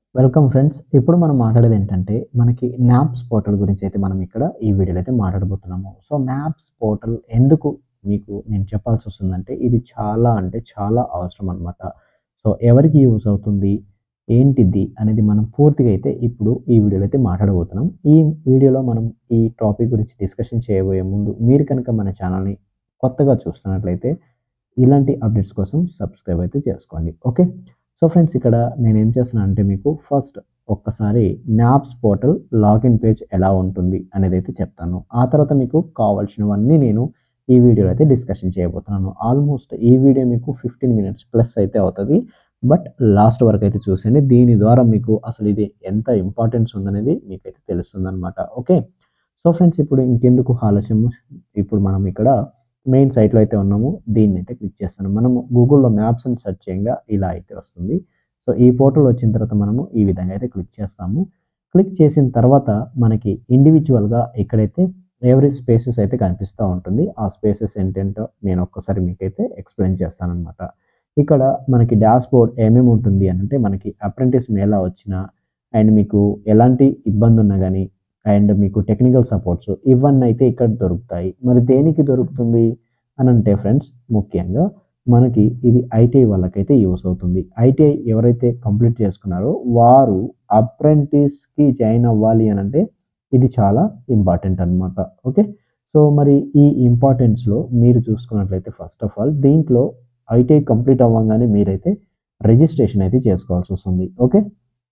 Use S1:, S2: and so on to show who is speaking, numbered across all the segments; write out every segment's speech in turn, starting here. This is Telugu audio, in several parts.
S1: వెల్కమ్ ఫ్రెండ్స్ ఇప్పుడు మనం మాట్లాడేది ఏంటంటే మనకి న్యాప్స్ పోర్టల్ గురించి అయితే మనం ఇక్కడ ఈ వీడియోలో అయితే మాట్లాడబోతున్నాము సో న్యాప్స్ పోర్టల్ ఎందుకు మీకు నేను చెప్పాల్సి వస్తుందంటే ఇది చాలా అంటే చాలా అవసరం అనమాట సో ఎవరికి యూజ్ అవుతుంది ఏంటిది అనేది మనం పూర్తిగా అయితే ఇప్పుడు ఈ వీడియోలో అయితే మాట్లాడబోతున్నాం ఈ వీడియోలో మనం ఈ టాపిక్ గురించి డిస్కషన్ చేయబోయే ముందు మీరు కనుక మన ఛానల్ని కొత్తగా చూస్తున్నట్లయితే ఇలాంటి అప్డేట్స్ కోసం సబ్స్క్రైబ్ అయితే చేసుకోండి ఓకే సో ఫ్రెండ్స్ ఇక్కడ నేను ఏం చేస్తున్నాను అంటే మీకు ఫస్ట్ ఒక్కసారి న్యాప్స్ పోర్టల్ లాగిన్ పేజ్ ఎలా ఉంటుంది అనేది అయితే చెప్తాను ఆ తర్వాత మీకు కావాల్సినవన్నీ నేను ఈ వీడియోలో అయితే డిస్కషన్ చేయబోతున్నాను ఆల్మోస్ట్ ఈ వీడియో మీకు ఫిఫ్టీన్ మినిట్స్ ప్లస్ అయితే అవుతుంది బట్ లాస్ట్ వరకు అయితే చూసండి దీని ద్వారా మీకు అసలు ఇది ఎంత ఇంపార్టెన్స్ ఉందనేది మీకైతే తెలుస్తుంది అనమాట ఓకే సో ఫ్రెండ్స్ ఇప్పుడు ఇంకెందుకు ఆలస్యం ఇప్పుడు మనం ఇక్కడ మెయిన్ సైట్లో అయితే ఉన్నాము దీన్ని అయితే క్లిక్ చేస్తాను మనము గూగుల్లో మ్యాప్స్ అని సెర్చ్ చేయంగా ఇలా అయితే వస్తుంది సో ఈ పోర్టల్ వచ్చిన తర్వాత మనము ఈ విధంగా అయితే క్లిక్ చేస్తాము క్లిక్ చేసిన తర్వాత మనకి ఇండివిజువల్గా ఇక్కడైతే ఎవరీ స్పేసెస్ అయితే కనిపిస్తూ ఉంటుంది ఆ స్పేసెస్ ఏంటంటో నేను ఒక్కసారి మీకైతే ఎక్స్ప్లెయిన్ చేస్తాను అనమాట ఇక్కడ మనకి డాష్ బోర్డ్ ఏమేమి ఉంటుంది అని అంటే మనకి అప్రెంటిస్ మేళా వచ్చినా అండ్ మీకు ఎలాంటి ఇబ్బంది ఉన్నా కానీ అండ్ మీకు టెక్నికల్ సపోర్ట్స్ ఇవన్నీ అయితే ఇక్కడ దొరుకుతాయి మరి దేనికి దొరుకుతుంది అని అంటే ఫ్రెండ్స్ ముఖ్యంగా మనకి ఇది ఐటీఐ వాళ్ళకైతే యూస్ అవుతుంది ఐటీఐ ఎవరైతే కంప్లీట్ చేసుకున్నారో వారు అప్రెంటిస్కి జాయిన్ అవ్వాలి అని అంటే ఇది చాలా ఇంపార్టెంట్ అనమాట ఓకే సో మరి ఈ ఇంపార్టెన్స్లో మీరు చూసుకున్నట్లయితే ఫస్ట్ ఆఫ్ ఆల్ దీంట్లో ఐటీఐ కంప్లీట్ అవ్వగానే మీరైతే రిజిస్ట్రేషన్ అయితే చేసుకోవాల్సి వస్తుంది ఓకే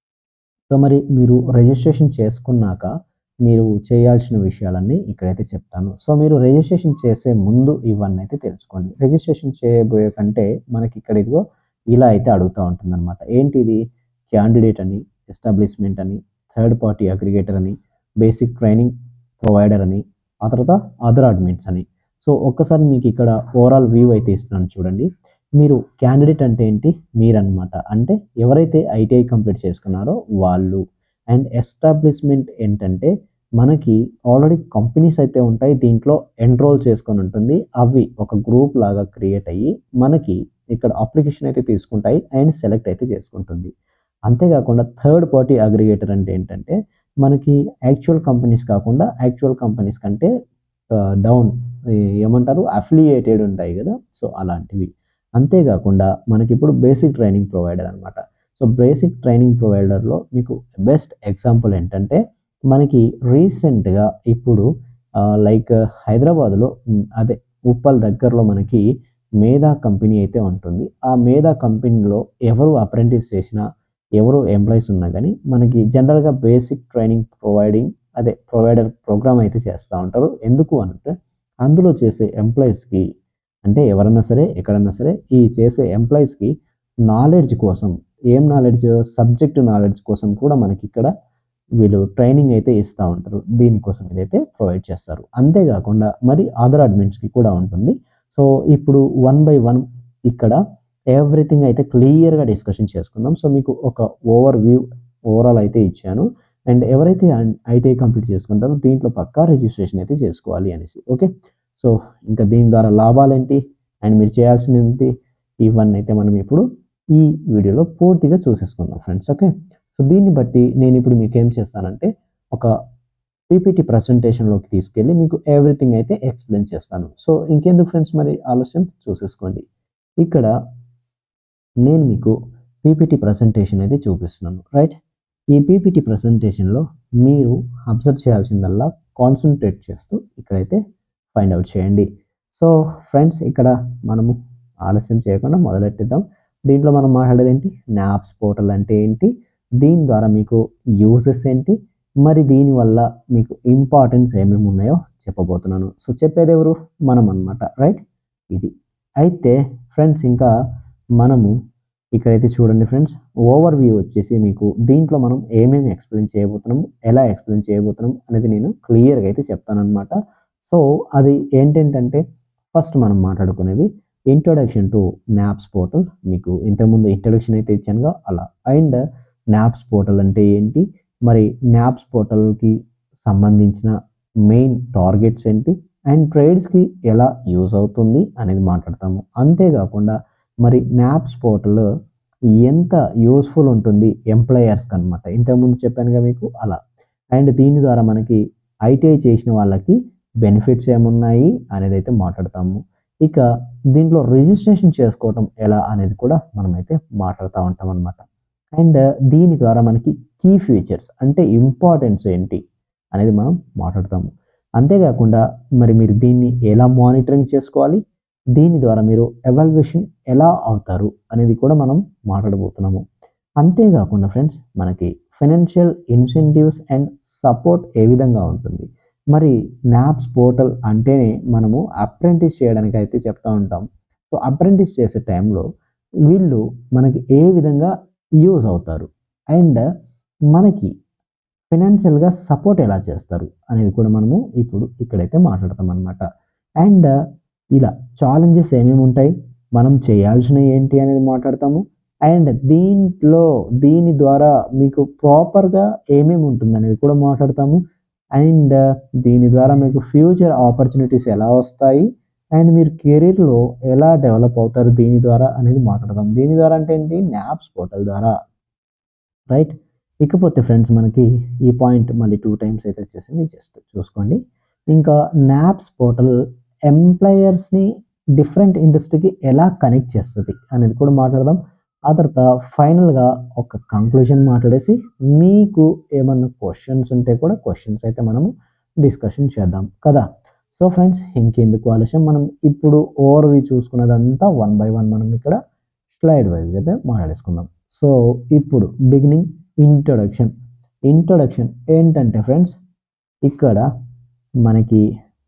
S1: సో మరి మీరు రిజిస్ట్రేషన్ చేసుకున్నాక మీరు చేయాల్సిన విషయాలన్నీ ఇక్కడైతే చెప్తాను సో మీరు రిజిస్ట్రేషన్ చేసే ముందు ఇవన్నీ అయితే తెలుసుకోండి రిజిస్ట్రేషన్ చేయబోయే కంటే మనకి ఇక్కడ ఇదిగో ఇలా అయితే అడుగుతూ ఉంటుంది అనమాట ఏంటిది క్యాండిడేట్ అని ఎస్టాబ్లిష్మెంట్ అని థర్డ్ పార్టీ అగ్రిగేటర్ అని బేసిక్ ట్రైనింగ్ ప్రొవైడర్ అని ఆ తర్వాత అదర్ అడ్మిన్స్ అని సో ఒక్కసారి మీకు ఇక్కడ ఓవరాల్ వ్యూ అయితే ఇస్తున్నాను చూడండి మీరు క్యాండిడేట్ అంటే ఏంటి మీరన్నమాట అంటే ఎవరైతే ఐటీఐ కంప్లీట్ చేసుకున్నారో వాళ్ళు అండ్ ఎస్టాబ్లిష్మెంట్ ఏంటంటే మనకి ఆల్రెడీ కంపెనీస్ అయితే ఉంటాయి దీంట్లో ఎన్రోల్ చేసుకొని ఉంటుంది అవి ఒక గ్రూప్ లాగా క్రియేట్ అయ్యి మనకి ఇక్కడ అప్లికేషన్ అయితే తీసుకుంటాయి అండ్ సెలెక్ట్ అయితే చేసుకుంటుంది అంతేకాకుండా థర్డ్ పార్టీ అగ్రిగేటర్ అంటే ఏంటంటే మనకి యాక్చువల్ కంపెనీస్ కాకుండా యాక్చువల్ కంపెనీస్ కంటే డౌన్ ఏమంటారు అఫిలియేటెడ్ ఉంటాయి కదా సో అలాంటివి అంతేకాకుండా మనకి ఇప్పుడు బేసిక్ ట్రైనింగ్ ప్రొవైడర్ అనమాట సో బేసిక్ ట్రైనింగ్ ప్రొవైడర్లో మీకు బెస్ట్ ఎగ్జాంపుల్ ఏంటంటే మనకి రీసెంట్గా ఇప్పుడు లైక్ హైదరాబాద్లో అదే ఉప్పల్ దగ్గరలో మనకి మేధా కంపెనీ అయితే ఉంటుంది ఆ మేధా కంపెనీలో ఎవరు అప్రెంటిస్ చేసినా ఎవరు ఎంప్లాయీస్ ఉన్నా కానీ మనకి జనరల్గా బేసిక్ ట్రైనింగ్ ప్రొవైడింగ్ అదే ప్రొవైడర్ ప్రోగ్రామ్ అయితే చేస్తూ ఉంటారు ఎందుకు అంటే అందులో చేసే ఎంప్లాయీస్కి అంటే ఎవరన్నా సరే ఎక్కడన్నా సరే ఈ చేసే ఎంప్లాయీస్కి నాలెడ్జ్ కోసం ఏం నాలెడ్జ్ సబ్జెక్ట్ నాలెడ్జ్ కోసం కూడా మనకి ఇక్కడ వీళ్ళు ట్రైనింగ్ అయితే ఇస్తూ ఉంటారు దీనికోసం ఇదైతే ప్రొవైడ్ చేస్తారు అంతేకాకుండా మరి అదర్ అడ్మిన్స్కి కూడా ఉంటుంది సో ఇప్పుడు వన్ బై వన్ ఇక్కడ ఎవ్రీథింగ్ అయితే క్లియర్గా డిస్కషన్ చేసుకుందాం సో మీకు ఒక ఓవర్ వ్యూ ఓవరాల్ అయితే ఇచ్చాను అండ్ ఎవరైతే ఐటీఐ కంప్లీట్ చేసుకుంటారో దీంట్లో పక్కా రిజిస్ట్రేషన్ అయితే చేసుకోవాలి అనేసి ఓకే సో ఇంకా దీని ద్వారా లాభాలేంటి అండ్ మీరు చేయాల్సింది ఏంటి ఇవన్నీ అయితే మనం ఇప్పుడు ఈ వీడియోలో పూర్తిగా చూసేసుకుందాం ఫ్రెండ్స్ ఓకే సో దీన్ని బట్టి నేను ఇప్పుడు మీకు ఏం చేస్తానంటే ఒక పీపీటీ ప్రజెంటేషన్లోకి తీసుకెళ్ళి మీకు ఎవ్రీథింగ్ అయితే ఎక్స్ప్లెయిన్ చేస్తాను సో ఇంకెందుకు ఫ్రెండ్స్ మరి ఆలస్యం చూసేసుకోండి ఇక్కడ నేను మీకు పీపీటీ ప్రజెంటేషన్ అయితే చూపిస్తున్నాను రైట్ ఈ పీపీటీ ప్రజెంటేషన్లో మీరు అబ్జర్వ్ చేయాల్సిందల్లా కాన్సన్ట్రేట్ చేస్తూ ఇక్కడైతే ఫైండ్ అవుట్ చేయండి సో ఫ్రెండ్స్ ఇక్కడ మనము ఆలస్యం చేయకుండా మొదలెట్టిద్దాం దీంట్లో మనం మాట్లాడేది ఏంటి న్యాప్స్ పోర్టల్ అంటే ఏంటి దీని ద్వారా మీకు యూజెస్ ఏంటి మరి దీనివల్ల మీకు ఇంపార్టెన్స్ ఏమేమి ఉన్నాయో చెప్పబోతున్నాను సో చెప్పేది ఎవరు మనం అనమాట రైట్ ఇది అయితే ఫ్రెండ్స్ ఇంకా మనము ఇక్కడైతే చూడండి ఫ్రెండ్స్ ఓవర్ వ్యూ వచ్చేసి మీకు దీంట్లో మనం ఏమేమి ఎక్స్ప్లెయిన్ చేయబోతున్నాము ఎలా ఎక్స్ప్లెయిన్ చేయబోతున్నాం అనేది నేను క్లియర్గా అయితే చెప్తాను అనమాట సో అది ఏంటంటే ఫస్ట్ మనం మాట్లాడుకునేది ఇంట్రొడక్షన్ టు న్యాప్స్ పోర్టల్ మీకు ఇంతకుముందు ఇంట్రొడక్షన్ అయితే ఇచ్చానుగా అలా అండ్ న్యాప్స్ పోర్టల్ అంటే ఏంటి మరి న్యాప్స్ పోర్టల్కి సంబంధించిన మెయిన్ టార్గెట్స్ ఏంటి అండ్ ట్రేడ్స్కి ఎలా యూజ్ అవుతుంది అనేది మాట్లాడతాము అంతేకాకుండా మరి న్యాప్స్ పోర్టల్ ఎంత యూస్ఫుల్ ఉంటుంది ఎంప్లాయర్స్కి అనమాట ఇంతకుముందు చెప్పానుగా మీకు అలా అండ్ దీని ద్వారా మనకి ఐటీఐ చేసిన వాళ్ళకి బెనిఫిట్స్ ఏమున్నాయి అనేది అయితే మాట్లాడతాము ఇక దీంట్లో రిజిస్ట్రేషన్ చేసుకోవటం ఎలా అనేది కూడా మనమైతే మాట్లాడుతూ ఉంటాం అనమాట అండ్ దీని ద్వారా మనకి కీ ఫీచర్స్ అంటే ఇంపార్టెన్స్ ఏంటి అనేది మనం మాట్లాడతాము అంతేకాకుండా మరి మీరు దీన్ని ఎలా మానిటరింగ్ చేసుకోవాలి దీని ద్వారా మీరు ఎవాల్యుయేషన్ ఎలా అవుతారు అనేది కూడా మనం మాట్లాడబోతున్నాము అంతేకాకుండా ఫ్రెండ్స్ మనకి ఫైనాన్షియల్ ఇన్సెంటివ్స్ అండ్ సపోర్ట్ ఏ విధంగా ఉంటుంది మరి నాప్స్ పోర్టల్ అంటేనే మనము అప్రెంటిస్ చేయడానికి అయితే చెప్తా ఉంటాం సో అప్రెంటిస్ చేసే టైంలో వీళ్ళు మనకి ఏ విధంగా యూజ్ అవుతారు అండ్ మనకి ఫైనాన్షియల్గా సపోర్ట్ ఎలా చేస్తారు అనేది కూడా మనము ఇప్పుడు ఇక్కడైతే మాట్లాడతాం అనమాట అండ్ ఇలా ఛాలెంజెస్ ఏమేమి ఉంటాయి మనం చేయాల్సినవి ఏంటి అనేది మాట్లాడతాము అండ్ దీంట్లో దీని ద్వారా మీకు ప్రాపర్గా ఏమేమి ఉంటుంది అనేది కూడా మాట్లాడతాము అండ్ దీని ద్వారా మీకు ఫ్యూచర్ ఆపర్చునిటీస్ ఎలా వస్తాయి అండ్ మీరు కెరీర్లో ఎలా డెవలప్ అవుతారు దీని ద్వారా అనేది మాట్లాడదాం దీని ద్వారా అంటే ఏంటి న్యాప్స్ పోర్టల్ ద్వారా రైట్ ఇకపోతే ఫ్రెండ్స్ మనకి ఈ పాయింట్ మళ్ళీ టూ టైమ్స్ అయితే వచ్చేసింది జస్ట్ చూసుకోండి ఇంకా నాప్స్ పోర్టల్ ఎంప్లాయర్స్ని డిఫరెంట్ ఇండస్ట్రీకి ఎలా కనెక్ట్ చేస్తుంది అనేది కూడా మాట్లాడదాం ఆ తర్వాత ఫైనల్గా ఒక కంక్లూజన్ మాట్లాడేసి మీకు ఏమన్నా క్వశ్చన్స్ ఉంటే కూడా క్వశ్చన్స్ అయితే మనము డిస్కషన్ చేద్దాం కదా సో ఫ్రెండ్స్ ఇంకెందుకు ఆలస్యం మనం ఇప్పుడు ఓవర్వ్యూ చూసుకున్నదంతా వన్ బై వన్ మనం ఇక్కడ స్లైడ్ వైజ్ అయితే మాట్లాడేసుకుందాం సో ఇప్పుడు బిగినింగ్ ఇంట్రొడక్షన్ ఇంట్రొడక్షన్ ఏంటంటే ఫ్రెండ్స్ ఇక్కడ మనకి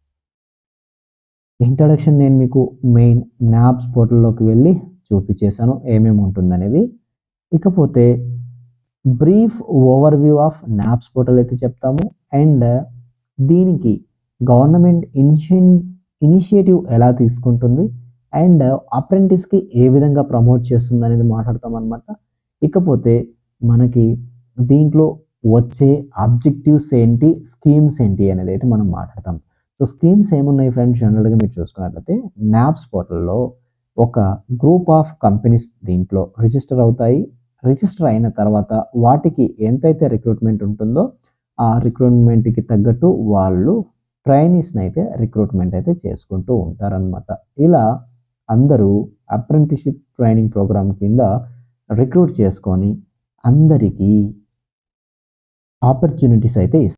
S1: ఇంట్రడక్షన్ నేను మీకు మెయిన్ న్యాప్స్ పోర్టల్లోకి వెళ్ళి చూపించేశాను ఏమేమి ఉంటుందనేది ఇకపోతే brief overview of NAPS portal అయితే చెప్తాము అండ్ దీనికి గవర్నమెంట్ ఇనిషియన్ ఇనిషియేటివ్ ఎలా తీసుకుంటుంది అండ్ అప్రెంటిస్కి ఏ విధంగా ప్రమోట్ చేస్తుంది అనేది మాట్లాడతాం అనమాట ఇకపోతే మనకి దీంట్లో వచ్చే ఆబ్జెక్టివ్స్ ఏంటి స్కీమ్స్ ఏంటి అనేది అయితే మనం మాట్లాడతాం సో స్కీమ్స్ ఏమున్నాయి ఫ్రెండ్స్ జనరల్గా మీరు చూసుకున్నట్లయితే న్యాప్స్ పోర్టల్లో ఒక గ్రూప్ ఆఫ్ కంపెనీస్ దీంట్లో రిజిస్టర్ అవుతాయి రిజిస్టర్ అయిన తర్వాత వాటికి ఎంతైతే రిక్రూట్మెంట్ ఉంటుందో ఆ రిక్రూట్మెంట్కి తగ్గట్టు వాళ్ళు ట్రైనీస్ని అయితే రిక్రూట్మెంట్ అయితే చేసుకుంటూ ఉంటారనమాట ఇలా అందరూ అప్రెంటిషిప్ ట్రైనింగ్ ప్రోగ్రామ్ కింద రిక్రూట్ చేసుకొని అందరికీ ఆపర్చునిటీస్ అయితే ఇస్తారు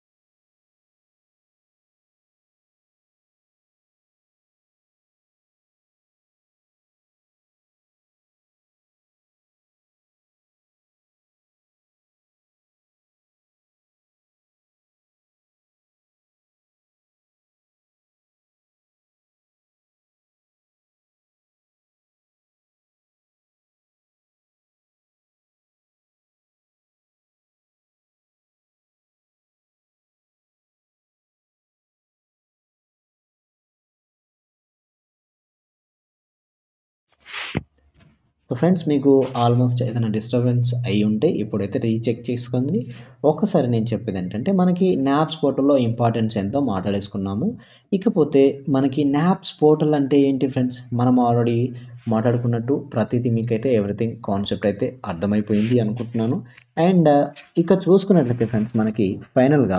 S1: సో ఫ్రెండ్స్ మీకు ఆల్మోస్ట్ ఏదైనా డిస్టర్బెన్స్ అయి ఉంటే ఇప్పుడైతే రీచెక్ చేసుకోండి ఒకసారి నేను చెప్పేది ఏంటంటే మనకి న్యాప్స్ పోర్టల్లో ఇంపార్టెన్స్ ఎంతో మాట్లాడేసుకున్నాము ఇకపోతే మనకి న్యాప్స్ పోర్టల్ అంటే ఏంటి ఫ్రెండ్స్ మనం ఆల్రెడీ మాట్లాడుకున్నట్టు ప్రతిదీ మీకైతే ఎవ్రీథింగ్ కాన్సెప్ట్ అయితే అర్థమైపోయింది అనుకుంటున్నాను అండ్ ఇక చూసుకున్నట్లయితే ఫ్రెండ్స్ మనకి ఫైనల్గా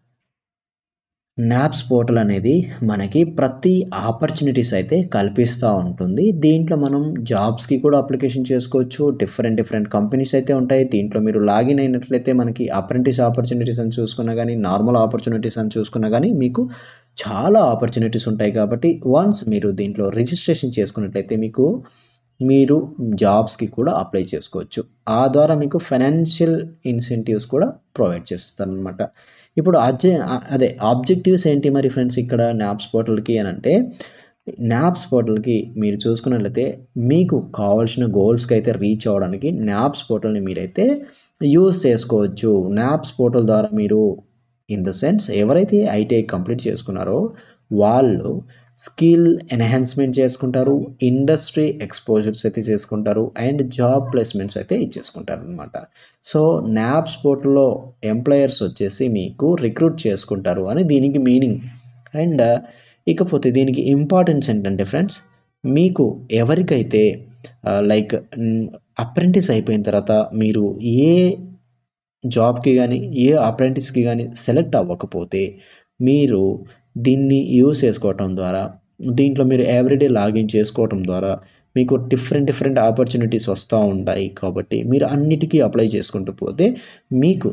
S1: నాప్స్ పోర్టల్ అనేది మనకి ప్రతి ఆపర్చునిటీస్ అయితే కల్పిస్తూ ఉంటుంది దీంట్లో మనం జాబ్స్కి కూడా అప్లికేషన్ చేసుకోవచ్చు డిఫరెంట్ డిఫరెంట్ కంపెనీస్ అయితే ఉంటాయి దీంట్లో మీరు లాగిన్ అయినట్లయితే మనకి అప్రెంటిస్ ఆపర్చునిటీస్ అని చూసుకున్నా కానీ నార్మల్ ఆపర్చునిటీస్ అని చూసుకున్నా కానీ మీకు చాలా ఆపర్చునిటీస్ ఉంటాయి కాబట్టి వన్స్ మీరు దీంట్లో రిజిస్ట్రేషన్ చేసుకున్నట్లయితే మీకు మీరు జాబ్స్కి కూడా అప్లై చేసుకోవచ్చు ఆ ద్వారా మీకు ఫైనాన్షియల్ ఇన్సెంటివ్స్ కూడా ప్రొవైడ్ చేస్తారు అనమాట ఇప్పుడు అజే అదే ఆబ్జెక్టివ్స్ ఏంటి మరి ఫ్రెండ్స్ ఇక్కడ నాప్స్ పోర్టల్కి అని అంటే నాప్స్ పోర్టల్కి మీరు చూసుకున్నట్లయితే మీకు కావాల్సిన గోల్స్కి అయితే రీచ్ అవ్వడానికి నాప్స్ పోర్టల్ని మీరైతే యూజ్ చేసుకోవచ్చు నాప్స్ పోర్టల్ ద్వారా మీరు ఇన్ ద సెన్స్ ఎవరైతే ఐటీఐ కంప్లీట్ చేసుకున్నారో వాళ్ళు స్కిల్ ఎన్హాన్స్మెంట్ చేసుకుంటారు ఇండస్ట్రీ ఎక్స్పోజర్స్ అయితే చేసుకుంటారు అండ్ జాబ్ ప్లేస్మెంట్స్ అయితే ఇచ్చేసుకుంటారు అనమాట సో నాప్స్ పోర్టల్లో ఎంప్లాయర్స్ వచ్చేసి మీకు రిక్రూట్ చేసుకుంటారు అని దీనికి మీనింగ్ అండ్ ఇకపోతే దీనికి ఇంపార్టెన్స్ ఏంటంటే ఫ్రెండ్స్ మీకు ఎవరికైతే లైక్ అప్రెంటిస్ అయిపోయిన తర్వాత మీరు ఏ జాబ్కి కానీ ఏ అప్రెంటిస్కి కానీ సెలెక్ట్ అవ్వకపోతే మీరు దీన్ని యూస్ చేసుకోవటం ద్వారా దీంట్లో మీరు ఎవ్రీడే లాగిన్ చేసుకోవటం ద్వారా మీకు డిఫరెంట్ డిఫరెంట్ ఆపర్చునిటీస్ వస్తూ ఉంటాయి కాబట్టి మీరు అన్నిటికీ అప్లై చేసుకుంటూ పోతే మీకు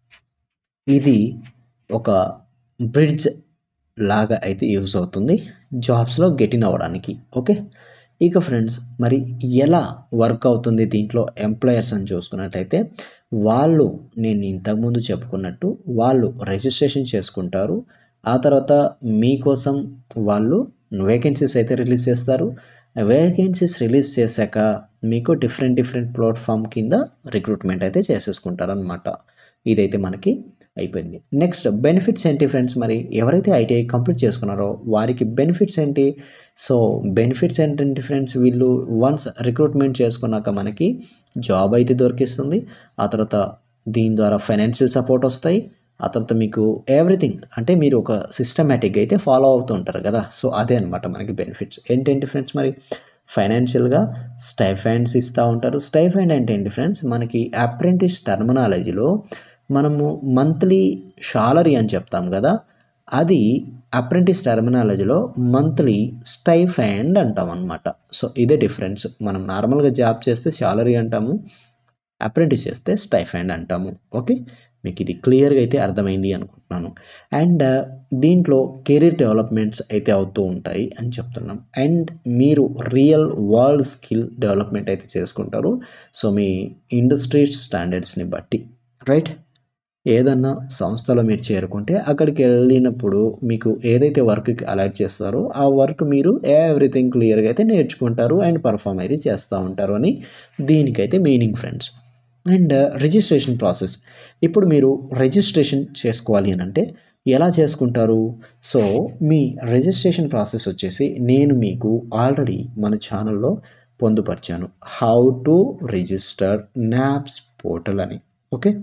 S1: ఇది ఒక బ్రిడ్జ్ లాగా అయితే యూజ్ అవుతుంది జాబ్స్లో గెటిన్ అవ్వడానికి ఓకే ఇక ఫ్రెండ్స్ మరి ఎలా వర్క్ అవుతుంది దీంట్లో ఎంప్లాయర్స్ అని చూసుకున్నట్టయితే వాళ్ళు నేను ఇంతకుముందు చెప్పుకున్నట్టు వాళ్ళు రిజిస్ట్రేషన్ చేసుకుంటారు ఆ తర్వాత మీకోసం వాళ్ళు వేకెన్సీస్ అయితే రిలీజ్ చేస్తారు వేకెన్సీస్ రిలీజ్ చేశాక మీకు డిఫరెంట్ డిఫరెంట్ ప్లాట్ఫామ్ కింద రిక్రూట్మెంట్ అయితే చేసేసుకుంటారు అనమాట ఇదైతే మనకి అయిపోయింది నెక్స్ట్ బెనిఫిట్స్ ఏంటి ఫ్రెండ్స్ మరి ఎవరైతే ఐటీఐ కంప్లీట్ చేసుకున్నారో వారికి బెనిఫిట్స్ ఏంటి సో బెనిఫిట్స్ ఏంటంటే ఫ్రెండ్స్ వీళ్ళు వన్స్ రిక్రూట్మెంట్ చేసుకున్నాక మనకి జాబ్ అయితే దొరికిస్తుంది ఆ తర్వాత దీని ద్వారా ఫైనాన్షియల్ సపోర్ట్ వస్తాయి ఆ తర్వాత మీకు ఎవ్రీథింగ్ అంటే మీరు ఒక సిస్టమేటిక్గా అయితే ఫాలో అవుతూ ఉంటారు కదా సో అదే అనమాట మనకి బెనిఫిట్స్ ఏంటంటే ఫ్రెండ్స్ మరి ఫైనాన్షియల్గా స్టైఫండ్స్ ఇస్తూ ఉంటారు స్టైఫండ్ అంటే ఏంటి ఫ్రెండ్స్ మనకి అప్రెంటిస్ టర్మినాలజీలో మనము మంత్లీ శాలరీ అని చెప్తాం కదా అది అప్రెంటిస్ టర్మినాలజీలో మంత్లీ స్టైఫండ్ అంటాం అనమాట సో ఇదే డిఫరెన్స్ మనం నార్మల్గా జాబ్ చేస్తే శాలరీ అంటాము అప్రెంటిస్ చేస్తే స్టైఫండ్ అంటాము ఓకే మీకు ఇది క్లియర్గా అయితే అర్థమైంది అనుకుంటున్నాను అండ్ దీంట్లో కెరీర్ డెవలప్మెంట్స్ అయితే అవుతూ ఉంటాయి అని చెప్తున్నాం అండ్ మీరు రియల్ వరల్డ్ స్కిల్ డెవలప్మెంట్ అయితే చేసుకుంటారు సో మీ ఇండస్ట్రీ స్టాండర్డ్స్ని బట్టి రైట్ ఏదన్నా సంస్థలో మీరు చేరుకుంటే అక్కడికి వెళ్ళినప్పుడు మీకు ఏదైతే వర్క్కి అలర్ట్ చేస్తారో ఆ వర్క్ మీరు ఎవ్రీథింగ్ క్లియర్గా అయితే నేర్చుకుంటారు అండ్ పర్ఫామ్ అయితే చేస్తూ ఉంటారు అని దీనికైతే meaning friends and registration process ఇప్పుడు మీరు రిజిస్ట్రేషన్ చేసుకోవాలి అని అంటే ఎలా చేసుకుంటారు సో మీ రిజిస్ట్రేషన్ ప్రాసెస్ వచ్చేసి నేను మీకు ఆల్రెడీ మన ఛానల్లో పొందుపరిచాను how to register NAPS portal అని ఓకే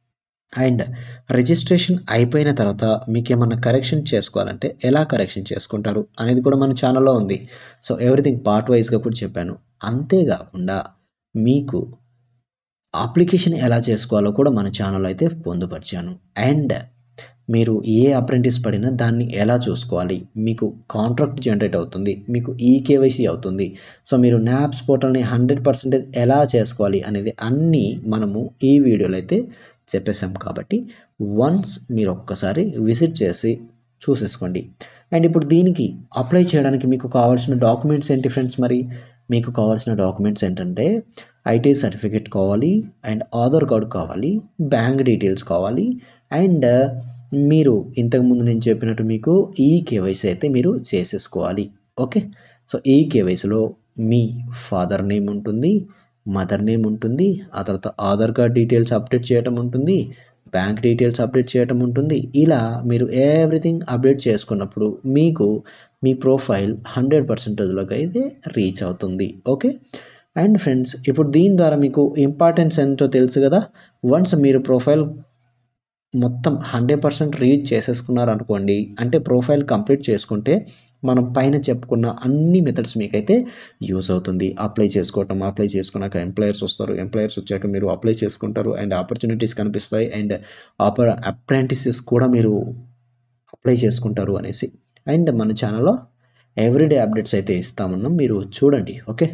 S1: అండ్ రిజిస్ట్రేషన్ అయిపోయిన తర్వాత మీకు ఏమన్నా కరెక్షన్ చేసుకోవాలంటే ఎలా కరెక్షన్ చేసుకుంటారు అనేది కూడా మన ఛానల్లో ఉంది సో ఎవ్రీథింగ్ పార్ట్ వైజ్గా కూడా చెప్పాను అంతేకాకుండా మీకు అప్లికేషన్ ఎలా చేసుకోవాలో కూడా మన ఛానల్లో అయితే పొందుపరిచాను అండ్ మీరు ఏ అప్రెంటిస్ పడినా దాన్ని ఎలా చూసుకోవాలి మీకు కాంట్రాక్ట్ జనరేట్ అవుతుంది మీకు ఈ కేవైసీ అవుతుంది సో మీరు నాప్స్ పోర్టల్ని హండ్రెడ్ పర్సెంటేజ్ ఎలా చేసుకోవాలి అనేది అన్నీ మనము ఈ వీడియోలో అయితే చెప్పేశాం కాబట్టి వన్స్ మీరు ఒక్కసారి విజిట్ చేసి చూసేసుకోండి అండ్ ఇప్పుడు దీనికి అప్లై చేయడానికి మీకు కావాల్సిన డాక్యుమెంట్స్ ఏంటి ఫ్రెండ్స్ మరి మీకు కావాల్సిన డాక్యుమెంట్స్ ఏంటంటే ఐటీ సర్టిఫికేట్ కావాలి అండ్ ఆధార్ కార్డు కావాలి బ్యాంక్ డీటెయిల్స్ కావాలి అండ్ మీరు ఇంతకుముందు నేను చెప్పినట్టు మీకు ఈ కేవైసీ అయితే మీరు చేసేసుకోవాలి ఓకే సో ఈ కేవైసీలో మీ ఫాదర్ నేమ్ ఉంటుంది మదర్ నేమ్ ఉంటుంది ఆ తర్వాత ఆధార్ కార్డ్ డీటెయిల్స్ అప్డేట్ చేయటం ఉంటుంది బ్యాంక్ డీటెయిల్స్ అప్డేట్ చేయటం ఉంటుంది ఇలా మీరు ఎవ్రీథింగ్ అప్డేట్ చేసుకున్నప్పుడు మీకు మీ ప్రొఫైల్ హండ్రెడ్ పర్సెంటేజ్లోకి అయితే రీచ్ అవుతుంది ఓకే అండ్ ఫ్రెండ్స్ ఇప్పుడు దీని ద్వారా మీకు ఇంపార్టెన్స్ ఎంతో తెలుసు కదా వన్స్ మీరు ప్రొఫైల్ మొత్తం హండ్రెడ్ పర్సెంట్ రీచ్ చేసేసుకున్నారు అనుకోండి అంటే ప్రొఫైల్ కంప్లీట్ చేసుకుంటే మనం పైన చెప్పుకున్న అన్ని మెథడ్స్ మీకైతే యూజ్ అవుతుంది అప్లై చేసుకోవటం అప్లై చేసుకున్నాక ఎంప్లాయర్స్ వస్తారు ఎంప్లాయర్స్ వచ్చాక మీరు అప్లై చేసుకుంటారు అండ్ ఆపర్చునిటీస్ కనిపిస్తాయి అండ్ ఆపర్ అప్రెంటిసెస్ కూడా మీరు అప్లై చేసుకుంటారు అనేసి అండ్ మన ఛానల్లో ఎవ్రీడే అప్డేట్స్ అయితే ఇస్తామన్నాం మీరు చూడండి ఓకే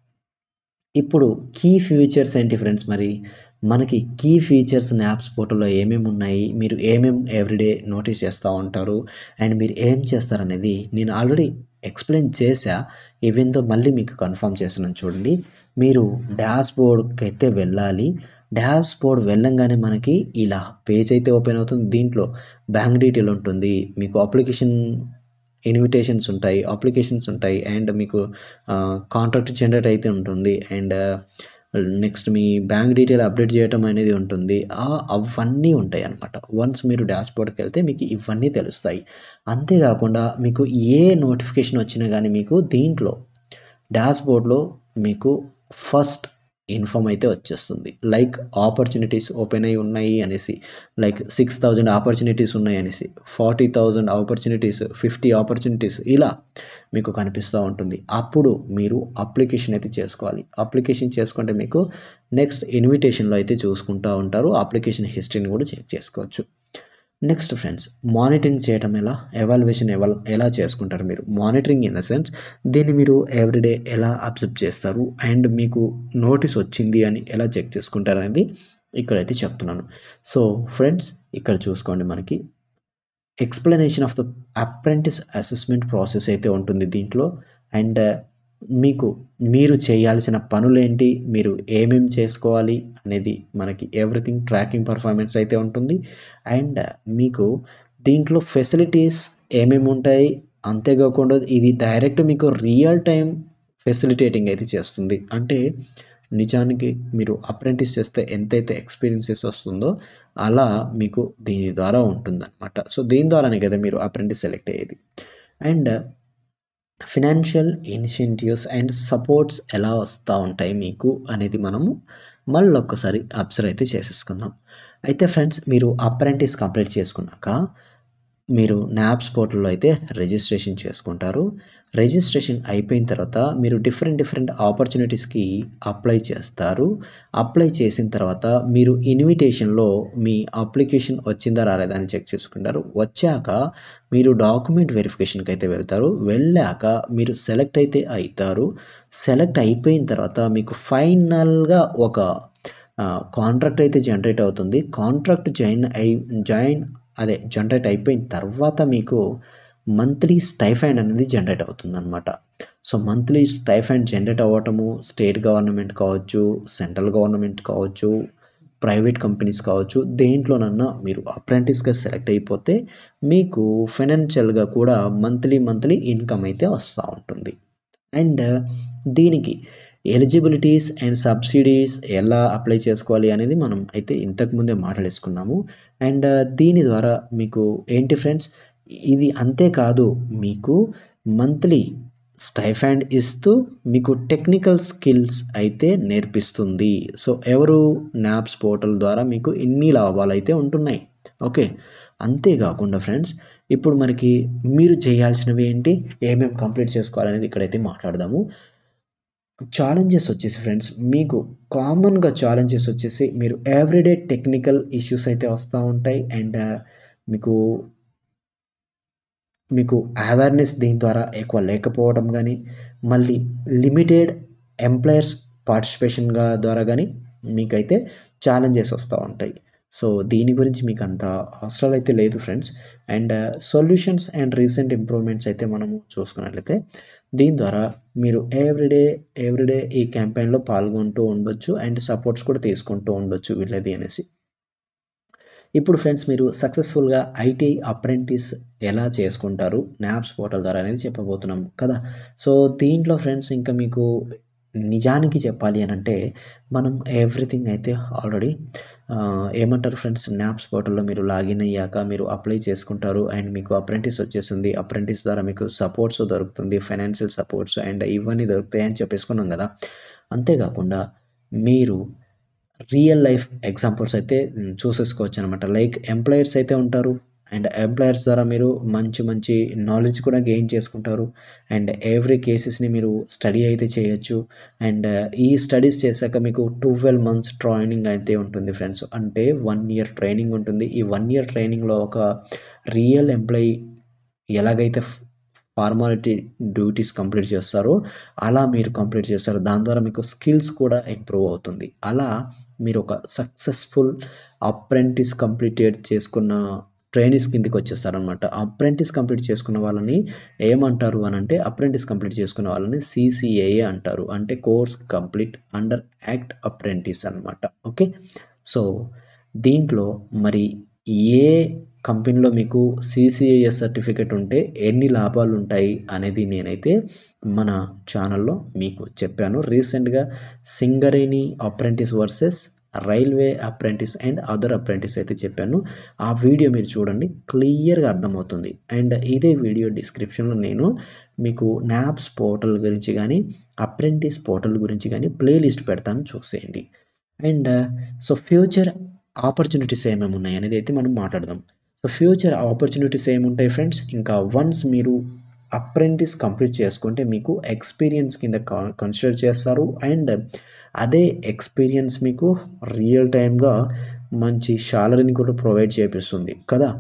S1: ఇప్పుడు కీ ఫీచర్స్ ఏంటి ఫ్రెండ్స్ మరి మనకి కీ ఫీచర్స్ యాప్స్ పోర్టల్లో ఏమేమి ఉన్నాయి మీరు ఏమేమి ఎవ్రీడే నోటీస్ చేస్తూ ఉంటారు అండ్ మీరు ఏం చేస్తారనేది నేను ఆల్రెడీ ఎక్స్ప్లెయిన్ చేశా ఈవెన్తో మళ్ళీ మీకు కన్ఫర్మ్ చేస్తున్నాను చూడండి మీరు డాష్ బోర్డ్కి అయితే వెళ్ళాలి డాష్ బోర్డ్ వెళ్ళంగానే మనకి ఇలా పేజ్ అయితే ఓపెన్ అవుతుంది దీంట్లో బ్యాంక్ డీటెయిల్ ఉంటుంది మీకు అప్లికేషన్ ఇన్విటేషన్స్ ఉంటాయి అప్లికేషన్స్ ఉంటాయి అండ్ మీకు కాంట్రాక్ట్ జనరేట్ అయితే ఉంటుంది అండ్ నెక్స్ట్ మీ బ్యాంక్ డీటెయిల్ అప్డేట్ చేయటం అనేది ఉంటుంది అవన్నీ ఉంటాయి అన్నమాట వన్స్ మీరు డాష్ బోర్డ్కి వెళ్తే మీకు ఇవన్నీ తెలుస్తాయి అంతేకాకుండా మీకు ఏ నోటిఫికేషన్ వచ్చినా కానీ మీకు దీంట్లో డాష్ బోర్డ్లో మీకు ఫస్ట్ ఇన్ఫామ్ అయితే వచ్చేస్తుంది లైక్ ఆపర్చునిటీస్ ఓపెన్ అయి ఉన్నాయి అనేసి లైక్ సిక్స్ థౌజండ్ ఆపర్చునిటీస్ ఉన్నాయి అనేసి forty thousand opportunities fifty opportunities ఇలా మీకు కనిపిస్తూ ఉంటుంది అప్పుడు మీరు అప్లికేషన్ అయితే చేసుకోవాలి అప్లికేషన్ చేసుకుంటే మీకు నెక్స్ట్ ఇన్విటేషన్లో అయితే చూసుకుంటూ ఉంటారు అప్లికేషన్ హిస్టరీని కూడా చెక్ చేసుకోవచ్చు నెక్స్ట్ ఫ్రెండ్స్ మానిటరింగ్ చేయటం ఎలా ఎవాల్యుయేషన్ ఎవల్ ఎలా చేసుకుంటారు మీరు మానిటరింగ్ ఇన్ ద సెన్స్ దీన్ని మీరు ఎవ్రీడే ఎలా అబ్జర్వ్ చేస్తారు అండ్ మీకు నోటీస్ వచ్చింది అని ఎలా చెక్ చేసుకుంటారు అనేది ఇక్కడైతే చెప్తున్నాను సో ఫ్రెండ్స్ ఇక్కడ చూసుకోండి మనకి explanation of the apprentice assessment process అయితే ఉంటుంది దీంట్లో అండ్ మీకు మీరు చేయాల్సిన పనులేంటి మీరు ఏమేం చేసుకోవాలి అనేది మనకి ఎవ్రీథింగ్ ట్రాకింగ్ పర్ఫార్మెన్స్ అయితే ఉంటుంది అండ్ మీకు దీంట్లో ఫెసిలిటీస్ ఏమేమి ఉంటాయి అంతేకాకుండా ఇది డైరెక్ట్ మీకు రియల్ టైం ఫెసిలిటేటింగ్ అయితే చేస్తుంది అంటే నిజానికి మీరు అప్రెంటిస్ చేస్తే ఎంతైతే ఎక్స్పీరియన్సెస్ వస్తుందో అలా మీకు దీని ద్వారా ఉంటుందన్నమాట సో దీని ద్వారానే కదా మీరు అప్రెంటిస్ సెలెక్ట్ అయ్యేది and financial incentives and supports ఎలా వస్తూ ఉంటాయి మీకు అనేది మనము మళ్ళీ ఒక్కసారి అబ్జర్వ్ అయితే చేసేసుకుందాం అయితే ఫ్రెండ్స్ మీరు అప్రెంటిస్ కంప్లీట్ చేసుకున్నాక మీరు న్యాప్స్ పోర్టల్లో అయితే రిజిస్ట్రేషన్ చేసుకుంటారు రిజిస్ట్రేషన్ అయిపోయిన తర్వాత మీరు డిఫరెంట్ డిఫరెంట్ ఆపర్చునిటీస్కి అప్లై చేస్తారు అప్లై చేసిన తర్వాత మీరు ఇన్విటేషన్లో మీ అప్లికేషన్ వచ్చిందా రాలేదా అని చెక్ చేసుకుంటారు వచ్చాక మీరు డాక్యుమెంట్ వెరిఫికేషన్కి అయితే వెళ్తారు వెళ్ళాక మీరు సెలెక్ట్ అయితే అవుతారు సెలెక్ట్ అయిపోయిన తర్వాత మీకు ఫైనల్గా ఒక కాంట్రాక్ట్ అయితే జనరేట్ అవుతుంది కాంట్రాక్ట్ జాయిన్ అయి జాయిన్ అదే జనరేట్ అయిపోయిన తర్వాత మీకు మంత్లీ స్టైఫండ్ అనేది జనరేట్ అవుతుందన్నమాట సో మంత్లీ స్టైఫండ్ జనరేట్ అవ్వటము స్టేట్ గవర్నమెంట్ కావచ్చు సెంట్రల్ గవర్నమెంట్ కావచ్చు ప్రైవేట్ కంపెనీస్ కావచ్చు దేంట్లోనన్నా మీరు అప్రెంటిస్గా సెలెక్ట్ అయిపోతే మీకు ఫైనాన్షియల్గా కూడా మంత్లీ మంత్లీ ఇన్కమ్ అయితే వస్తూ ఉంటుంది అండ్ దీనికి ఎలిజిబిలిటీస్ అండ్ సబ్సిడీస్ ఎలా అప్లై చేసుకోవాలి అనేది మనం అయితే ఇంతకుముందే మాట్లాడేసుకున్నాము అండ్ దీని ద్వారా మీకు ఏంటి ఫ్రెండ్స్ ఇది అంతేకాదు మీకు మంత్లీ స్టైఫండ్ ఇస్తూ మీకు టెక్నికల్ స్కిల్స్ అయితే నేర్పిస్తుంది సో ఎవరు న్యాప్స్ పోర్టల్ ద్వారా మీకు ఇన్ని లాభాలు అయితే ఉంటున్నాయి ఓకే అంతేకాకుండా ఫ్రెండ్స్ ఇప్పుడు మనకి మీరు చేయాల్సినవి ఏంటి ఏమేమి కంప్లీట్ చేసుకోవాలనేది ఇక్కడైతే మాట్లాడదాము ఛాలెంజెస్ వచ్చేసి ఫ్రెండ్స్ మీకు కామన్గా ఛాలెంజెస్ వచ్చేసి మీరు ఎవ్రీడే టెక్నికల్ ఇష్యూస్ అయితే వస్తూ ఉంటాయి అండ్ మీకు మీకు అవేర్నెస్ దీని ద్వారా ఎక్కువ లేకపోవడం కానీ మళ్ళీ లిమిటెడ్ ఎంప్లాయర్స్ పార్టిసిపేషన్గా ద్వారా కానీ మీకైతే ఛాలెంజెస్ వస్తూ ఉంటాయి సో దీని గురించి మీకు అంత అవసరాలు అయితే లేదు friends and solutions and recent improvements అయితే మనము చూసుకున్నట్లయితే దీని ద్వారా మీరు ఎవ్రీడే ఎవ్రీడే ఈ క్యాంపెయిన్లో పాల్గొంటూ ఉండొచ్చు అండ్ సపోర్ట్స్ కూడా తీసుకుంటూ ఉండొచ్చు వీళ్ళది అనేసి ఇప్పుడు ఫ్రెండ్స్ మీరు సక్సెస్ఫుల్గా ఐటీ అప్రెంటిస్ ఎలా చేసుకుంటారు న్యాప్స్ పోర్టల్ ద్వారా అనేది చెప్పబోతున్నాం కదా సో దీంట్లో ఫ్రెండ్స్ ఇంకా మీకు నిజానికి చెప్పాలి అని అంటే మనం ఎవ్రీథింగ్ అయితే ఆల్రెడీ ఏమంటారు ఫ్రెండ్స్ న్యాప్స్ పోర్టల్లో మీరు లాగిన్ అయ్యాక మీరు అప్లై చేసుకుంటారు అండ్ మీకు అప్రెంటిస్ వచ్చేస్తుంది అప్రెంటిస్ ద్వారా మీకు సపోర్ట్స్ దొరుకుతుంది ఫైనాన్షియల్ సపోర్ట్స్ అండ్ ఇవన్నీ దొరుకుతాయి అని చెప్పేసుకున్నాం కదా అంతేకాకుండా మీరు రియల్ లైఫ్ ఎగ్జాంపుల్స్ అయితే చూసేసుకోవచ్చు అనమాట లైక్ ఎంప్లాయర్స్ అయితే ఉంటారు అండ్ ఎంప్లాయర్స్ ద్వారా మీరు మంచి మంచి నాలెడ్జ్ కూడా గెయిన్ చేసుకుంటారు అండ్ ఎవ్రీ కేసెస్ని మీరు స్టడీ అయితే చేయొచ్చు అండ్ ఈ స్టడీస్ చేశాక మీకు ట్వెల్వ్ మంత్స్ ట్రైనింగ్ అయితే ఉంటుంది ఫ్రెండ్స్ అంటే వన్ ఇయర్ ట్రైనింగ్ ఉంటుంది ఈ వన్ ఇయర్ ట్రైనింగ్లో ఒక రియల్ ఎంప్లాయీ ఎలాగైతే ఫార్మాలిటీ డ్యూటీస్ కంప్లీట్ చేస్తారో అలా మీరు కంప్లీట్ చేస్తారు దాని ద్వారా మీకు స్కిల్స్ కూడా ఇంప్రూవ్ అవుతుంది అలా మీరు ఒక సక్సెస్ఫుల్ అప్రెంటిస్ కంప్లీటెడ్ చేసుకున్న ట్రైనిస్ కిందకి వచ్చేస్తారనమాట అప్రెంటిస్ కంప్లీట్ చేసుకున్న వాళ్ళని ఏమంటారు అని అంటే అప్రెంటిస్ కంప్లీట్ చేసుకున్న వాళ్ళని సిసిఏఏ అంటారు అంటే course complete under act apprentice అనమాట ఓకే సో దీంట్లో మరి ఏ కంపెనీలో మీకు సిసిఐఎస్ సర్టిఫికేట్ ఉంటే ఎన్ని లాభాలు ఉంటాయి అనేది నేనైతే మన ఛానల్లో మీకు చెప్పాను రీసెంట్గా Singareni apprentice versus railway apprentice and other apprentice అయితే చెప్పాను ఆ వీడియో మీరు చూడండి క్లియర్గా అర్థమవుతుంది అండ్ ఇదే వీడియో డిస్క్రిప్షన్లో నేను మీకు నాప్స్ పోర్టల్ గురించి కానీ అప్రెంటిస్ పోర్టల్ గురించి కానీ ప్లేలిస్ట్ పెడతాను చూసేయండి అండ్ సో ఫ్యూచర్ ఆపర్చునిటీస్ ఏమేమి ఉన్నాయి అనేది అయితే మనం మాట్లాడదాం సో ఫ్యూచర్ ఆపర్చునిటీస్ ఏముంటాయి ఫ్రెండ్స్ ఇంకా వన్స్ మీరు అప్రెంటిస్ కంప్లీట్ చేసుకుంటే మీకు ఎక్స్పీరియన్స్ కింద కన్సిడర్ చేస్తారు అండ్ అదే ఎక్స్పీరియన్స్ మీకు రియల్ టైమ్గా మంచి శాలరీని కూడా ప్రొవైడ్ చేపిస్తుంది కదా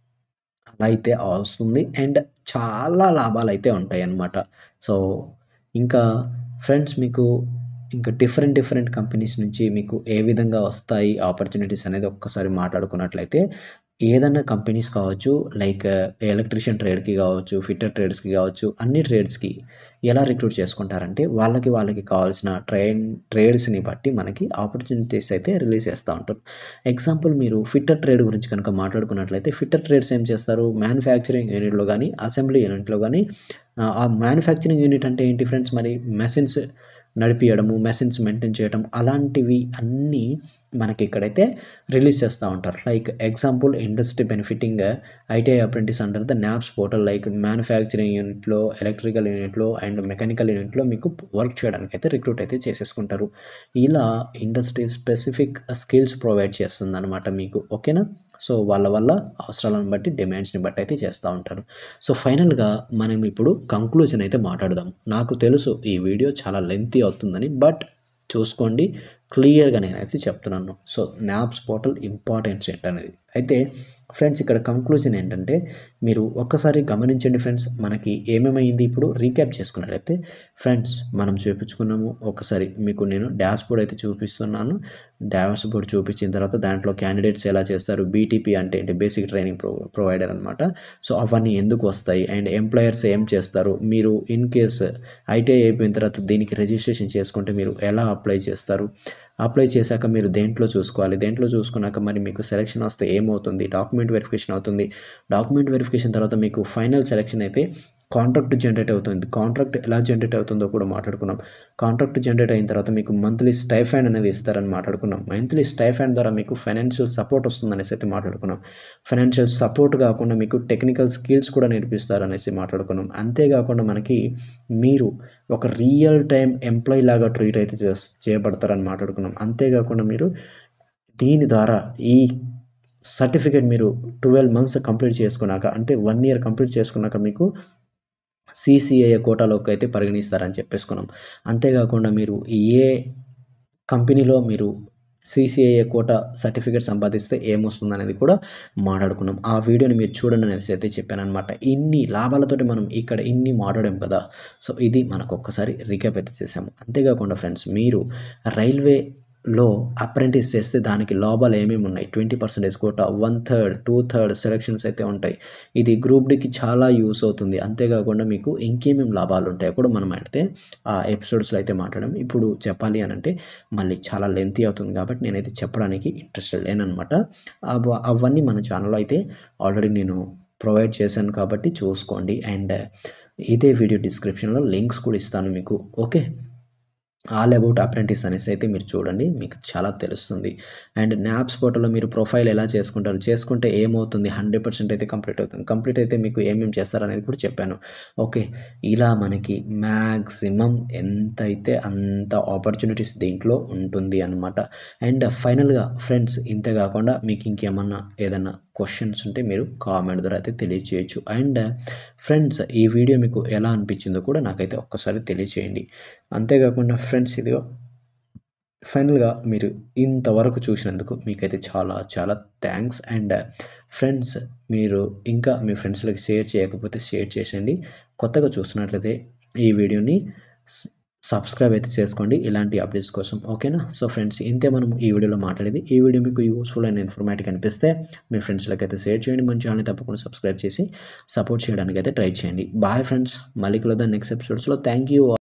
S1: అలా అయితే వస్తుంది అండ్ చాలా లాభాలు అయితే ఉంటాయి అన్నమాట సో ఇంకా ఫ్రెండ్స్ మీకు ఇంకా డిఫరెంట్ డిఫరెంట్ కంపెనీస్ నుంచి మీకు ఏ విధంగా వస్తాయి ఆపర్చునిటీస్ అనేది ఒక్కసారి మాట్లాడుకున్నట్లయితే ఏదన్నా కంపెనీస్ కావచ్చు లైక్ ఎలక్ట్రీషియన్ ట్రేడ్కి కావచ్చు ఫిట్టర్ ట్రేడ్స్కి కావచ్చు అన్ని ట్రేడ్స్కి ఎలా రిక్రూట్ చేసుకుంటారంటే వాళ్ళకి వాళ్ళకి కావాల్సిన ట్రైన్ ట్రేడ్స్ని బట్టి మనకి ఆపర్చునిటీస్ అయితే రిలీజ్ చేస్తూ ఉంటారు ఎగ్జాంపుల్ మీరు ఫిట్టర్ ట్రేడ్ గురించి కనుక మాట్లాడుకున్నట్లయితే ఫిట్టర్ ట్రేడ్స్ ఏం చేస్తారు మ్యానుఫ్యాక్చరింగ్ యూనిట్లో కానీ అసెంబ్లీ యూనిట్లో కానీ ఆ మ్యానుఫ్యాక్చరింగ్ యూనిట్ అంటే ఏంటి ఫ్రెండ్స్ మరి మెషిన్స్ నడిపియడము మెషిన్స్ మెయింటైన్ చేయడం అలాంటివి అన్నీ మనకి ఇక్కడైతే రిలీజ్ చేస్తూ ఉంటారు like example industry benefiting ITI apprentice under the NAPS portal like manufacturing యూనిట్లో ఎలక్ట్రికల్ యూనిట్లో అండ్ మెకానికల్ యూనిట్లో మీకు వర్క్ చేయడానికి అయితే రిక్రూట్ అయితే చేసేసుకుంటారు ఇలా ఇండస్ట్రీ స్పెసిఫిక్ స్కిల్స్ ప్రొవైడ్ చేస్తుంది అనమాట మీకు ఓకేనా సో వాళ్ళ వల్ల అవసరాలను బట్టి డిమాండ్స్ని బట్టి అయితే చేస్తూ ఉంటారు సో ఫైనల్గా మనం ఇప్పుడు కంక్లూజన్ అయితే మాట్లాడదాం నాకు తెలుసు ఈ వీడియో చాలా లెంతీ అవుతుందని బట్ చూసుకోండి క్లియర్గా నేనైతే చెప్తున్నాను సో న్యాప్స్ పోర్టల్ ఇంపార్టెన్స్ ఏంటనేది అయితే ఫ్రెండ్స్ ఇక్కడ కంక్లూజన్ ఏంటంటే మీరు ఒక్కసారి గమనించండి ఫ్రెండ్స్ మనకి ఏమేమైంది ఇప్పుడు రీక్యాప్ చేసుకున్నట్లయితే ఫ్రెండ్స్ మనం చూపించుకున్నాము ఒకసారి మీకు నేను డాష్ బోర్డ్ అయితే చూపిస్తున్నాను డాష్ బోర్డ్ చూపించిన తర్వాత దాంట్లో క్యాండిడేట్స్ ఎలా చేస్తారు బీటీపీ అంటే ఏంటి బేసిక్ ట్రైనింగ్ ప్రో ప్రొవైడర్ అనమాట సో అవన్నీ ఎందుకు వస్తాయి అండ్ ఎంప్లాయర్స్ ఏం చేస్తారు మీరు ఇన్ కేస్ ఐటీఐ అయిపోయిన తర్వాత దీనికి రిజిస్ట్రేషన్ చేసుకుంటే మీరు ఎలా అప్లై చేస్తారు అప్లై చేశాక మీరు దేంట్లో చూసుకోవాలి దేంట్లో చూసుకున్నాక మరి మీకు సెలెక్షన్ వస్తే ఏమవుతుంది డాక్యుమెంట్ వెరిఫికేషన్ అవుతుంది డాక్యుమెంట్ వెరిఫికేషన్ తర్వాత మీకు ఫైనల్ సెలెక్షన్ అయితే కాంట్రాక్ట్ జనరేట్ అవుతుంది కాంట్రాక్ట్ ఎలా జనరేట్ అవుతుందో కూడా మాట్లాడుకున్నాం కాంట్రాక్ట్ జనరేట్ అయిన తర్వాత మీకు మంత్లీ స్టైఫండ్ అనేది ఇస్తారని మాట్లాడుకున్నాం మంత్లీ స్టైఫండ్ ద్వారా మీకు ఫైనాన్షియల్ సపోర్ట్ వస్తుందనేసి అయితే మాట్లాడుకున్నాం ఫైనాన్షియల్ సపోర్ట్ కాకుండా మీకు టెక్నికల్ స్కిల్స్ కూడా నేర్పిస్తారనేసి మాట్లాడుకున్నాం అంతేకాకుండా మనకి మీరు ఒక రియల్ టైం ఎంప్లాయీ లాగా ట్రీట్ అయితే చే చేయబడతారని మాట్లాడుకున్నాం అంతేకాకుండా మీరు దీని ద్వారా ఈ సర్టిఫికేట్ మీరు ట్వెల్వ్ మంత్స్ కంప్లీట్ చేసుకున్నాక అంటే వన్ ఇయర్ కంప్లీట్ చేసుకున్నాక మీకు సిసిఐ కోటాలోకి అయితే పరిగణిస్తారని చెప్పేసుకున్నాం అంతేకాకుండా మీరు ఏ కంపెనీలో మీరు సిసిఐఏ కోట సర్టిఫికేట్ సంపాదిస్తే ఏమొస్తుంది అనేది కూడా మాట్లాడుకున్నాం ఆ వీడియోని మీరు చూడండి అనేసి అయితే చెప్పాను అనమాట ఇన్ని లాభాలతోటి మనం ఇక్కడ ఇన్ని మాట్లాడాం కదా సో ఇది మనకు ఒక్కసారి రీక్యాప్ అయితే చేసాము అంతేకాకుండా ఫ్రెండ్స్ మీరు రైల్వే లో అప్రెంటిస్ చేస్తే దానికి లాభాలు ఏమేమి ఉన్నాయి twenty percentage quota one third two third selections అయితే ఉంటాయి ఇది గ్రూప్ డికి చాలా యూస్ అవుతుంది అంతేకాకుండా మీకు ఇంకేమేమి లాభాలు ఉంటాయో కూడా మనం అయితే ఆ ఎపిసోడ్స్లో అయితే మాట్లాడడం ఇప్పుడు చెప్పాలి అని అంటే మళ్ళీ చాలా లెంతీ అవుతుంది కాబట్టి నేనైతే చెప్పడానికి ఇంట్రెస్టెడ్ లేనమాట అవ- అవన్నీ మన ఛానల్లో అయితే ఆల్రెడీ నేను ప్రొవైడ్ చేశాను కాబట్టి చూసుకోండి అండ్ ఇదే వీడియో డిస్క్రిప్షన్లో లింక్స్ కూడా ఇస్తాను మీకు ఓకే ఆల్ అబౌట్ అప్రెంటిస్ అనేసి అయితే మీరు చూడండి మీకు చాలా తెలుస్తుంది అండ్ న్యాప్స్ పోర్టల్లో మీరు ప్రొఫైల్ ఎలా చేసుకుంటారు చేసుకుంటే ఏమవుతుంది హండ్రెడ్ పర్సెంట్ అయితే కంప్లీట్ అవుతుంది కంప్లీట్ అయితే మీకు ఏమేమి చేస్తారనేది కూడా చెప్పాను ఓకే ఇలా మనకి మ్యాక్సిమం ఎంత అయితే అంత ఆపర్చునిటీస్ దీంట్లో ఉంటుంది అనమాట అండ్ ఫైనల్గా ఫ్రెండ్స్ ఇంతే కాకుండా మీకు ఇంకేమన్నా ఏదన్నా క్వశ్చన్స్ ఉంటే మీరు కామెంట్ ద్వారా అయితే తెలియచేయచ్చు అండ్ ఫ్రెండ్స్ ఈ వీడియో మీకు ఎలా అనిపించిందో కూడా నాకైతే ఒక్కసారి తెలియచేయండి అంతేకాకుండా ఫ్రెండ్స్ ఇదిగో ఫైనల్గా మీరు ఇంతవరకు చూసినందుకు మీకైతే చాలా చాలా థ్యాంక్స్ అండ్ ఫ్రెండ్స్ మీరు ఇంకా మీ ఫ్రెండ్స్లకి షేర్ చేయకపోతే షేర్ చేసేయండి కొత్తగా చూస్తున్నట్లయితే ఈ వీడియోని స- సబ్స్క్రైబ్ అయితే చేసుకోండి ఇలాంటి అప్డేట్స్ కోసం ఓకేనా సో ఫ్రెండ్స్ ఇంతే మనం ఈ వీడియోలో మాట్లాడేది ఈ వీడియో మీకు యూస్ఫుల్ అండ్ ఇన్ఫర్మేటివ్ అనిపిస్తే మీ ఫ్రెండ్స్లకి అయితే షేర్ చేయండి మన ఛానల్ తప్పకుండా సబ్స్క్రైబ్ చేసి సపోర్ట్ చేయడానికి అయితే ట్రై చేయండి బాయ్ ఫ్రెండ్స్ మళ్ళీ కలుద్దాం నెక్స్ట్ ఎపిసోడ్స్లో థ్యాంక్ యూ